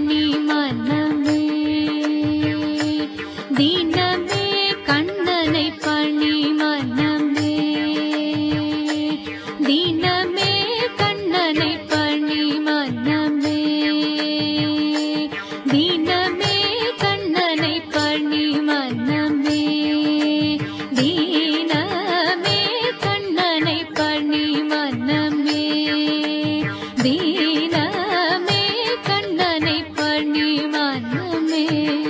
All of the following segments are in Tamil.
பணி மனமே தினமே கண்ணனை பணி மனமே தினமே கண்ணனை பணி மனமே தினமே கண்ணனை பணி மனமே தீனமே கண்ணனை பணி மனமே தீனமே கண்ணனை பணி மனமே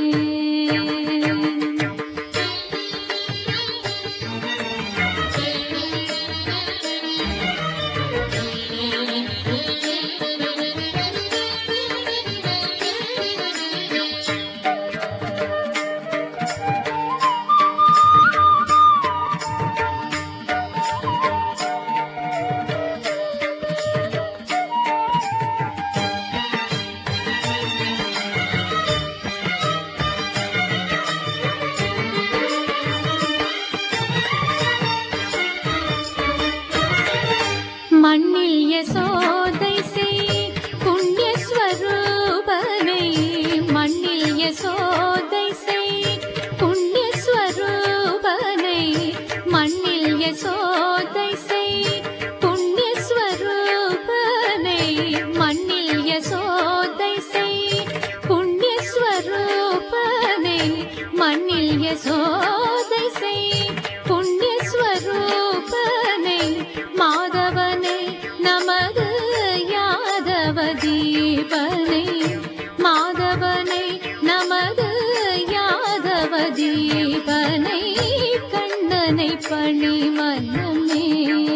மண்ணில் யசோதை செய் புண்ணிய ஸ்வரூபனை மண்ணில் யசோதை செய் புண்ணிய ஸ்வரூபனை மண்ணில் யசோதை செய் புண்ணிய ஸ்வரூபனை மண்ணில் யசோதை செய் புண்ணிய ஸ்வரூபனை மண்ணில் யசோதை செய் புண்ணிய ஸ்வரூபனை மாதவனை நமது யாதவ தீபனை மாதவனை நமது யாதவ தீபனை கண்ணனை பணி மனமே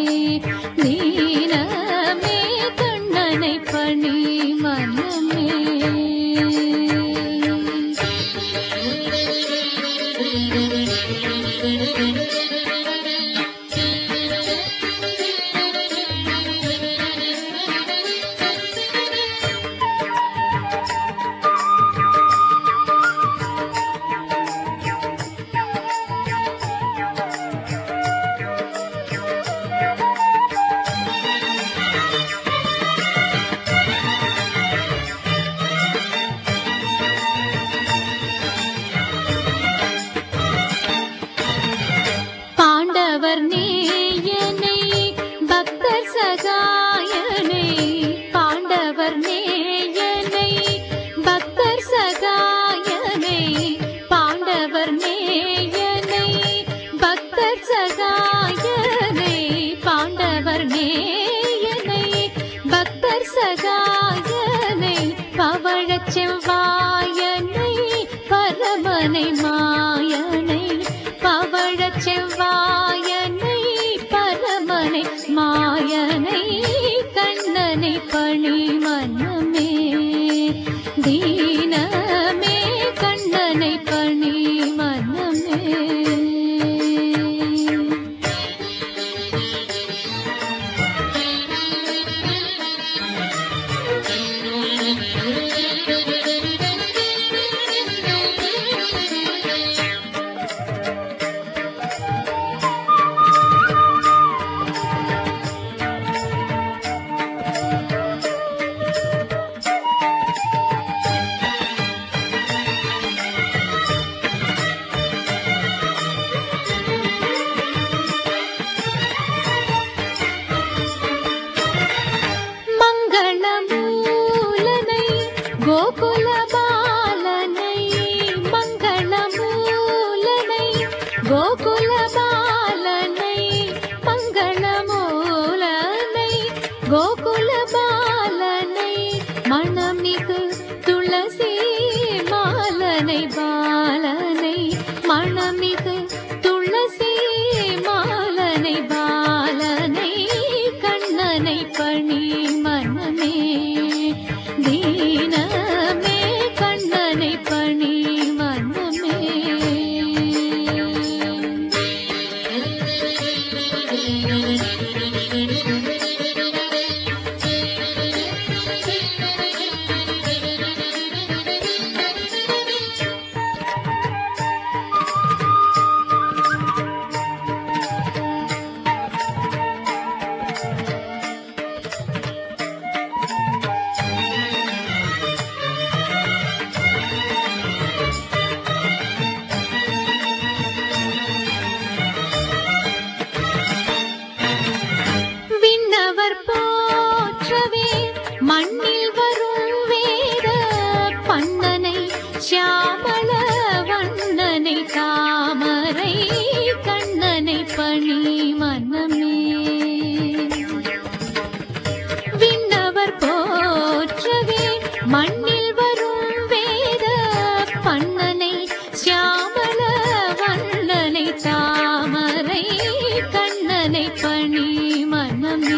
தீனமே கண்ணனை பணி மனமே பாண்டவர் நேயனை பக்தர் சகாயனை பாண்டவர் நேயனை பக்தர் சகாயனை பாண்டவர் நேயனை பக்தர் சகாயனை பாண்டவர் நேயனை பக்தர் சகாயனை பவழச் செவ்வாயனை பரமனை மாயனை பவழச் செவ்வாயனை பரமனை மாயனை கண்ணனை பணி மனமே தீனமே கண்ணனை பணி மனமே மங்களமூலனை கோகுலபாலனை மங்களமூலனை கோகுலபாலனை மங்களமூலனை கோகுலபாலனை மணமிகு துளசி மாலனை பாலனை மணமிகு துளசி மாலனை பாலனை கண்ணனை பணி மனமே தீனமே கண்ணனை பணி மனமே சியாமள வண்ணனை தாமரை கண்ணனை பணி மனமே விண்ணவர் போற்றவே மண்ணில் வரும் வேத பண்ணனை சியாமள வண்ணனை தாமரை கண்ணனை பணி மனமே